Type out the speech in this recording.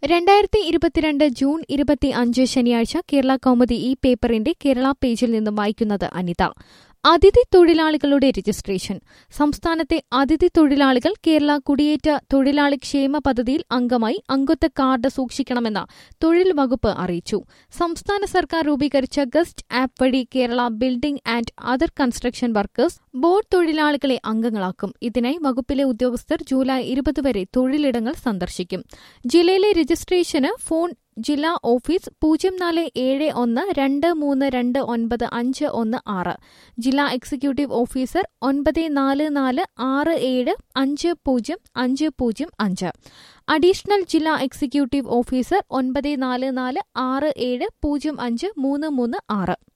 രണ്ടായിരത്തി ഇരുപത്തിരണ്ട് ജൂൺ ഇരുപത്തി അഞ്ച് ശനിയാഴ്ച കേരള കൗമുദി ഈ പേപ്പറിന്റെ കേരള പേജിൽ നിന്നും വായിക്കുന്നത് അനിത അതിഥി തൊഴിലാളികളുടെ രജിസ്ട്രേഷൻ സംസ്ഥാനത്തെ അതിഥി തൊഴിലാളികൾ കേരള കുടിയേറ്റ തൊഴിലാളി ക്ഷേമ പദ്ധതിയിൽ അംഗമായി അംഗത്വ കാർഡ് സൂക്ഷിക്കണമെന്ന് തൊഴിൽ വകുപ്പ് അറിയിച്ചു സംസ്ഥാന സർക്കാർ രൂപീകരിച്ച ഗസ്റ്റ് ആപ്പ് വഴി Kerala building and other construction workers board തൊഴിലാളികളെ അംഗങ്ങളാക്കും ഇതിനായി വകുപ്പിലെ ഉദ്യോഗസ്ഥർ ജൂലൈ ഇരുപത് വരെ തൊഴിലിടങ്ങൾ സന്ദർശിക്കും ജില്ലയിലെ രജിസ്ട്രേഷന് ഫോൺ ജില്ലാ ഓഫീസ് പൂജ്യം നാല് ഏഴ് ഒന്ന് രണ്ട് മൂന്ന് രണ്ട് ഒൻപത് അഞ്ച് ഒന്ന് ആറ് ജില്ലാ എക്സിക്യൂട്ടീവ് ഓഫീസർ ഒൻപത് നാല് നാല് ആറ് ഏഴ് അഞ്ച് പൂജ്യം അഞ്ച് പൂജ്യം അഞ്ച് അഡീഷണൽ ജില്ലാ എക്സിക്യൂട്ടീവ് ഓഫീസർ ഒൻപത് നാല് നാല് ആറ് ഏഴ് പൂജ്യം അഞ്ച് മൂന്ന് മൂന്ന് ആറ്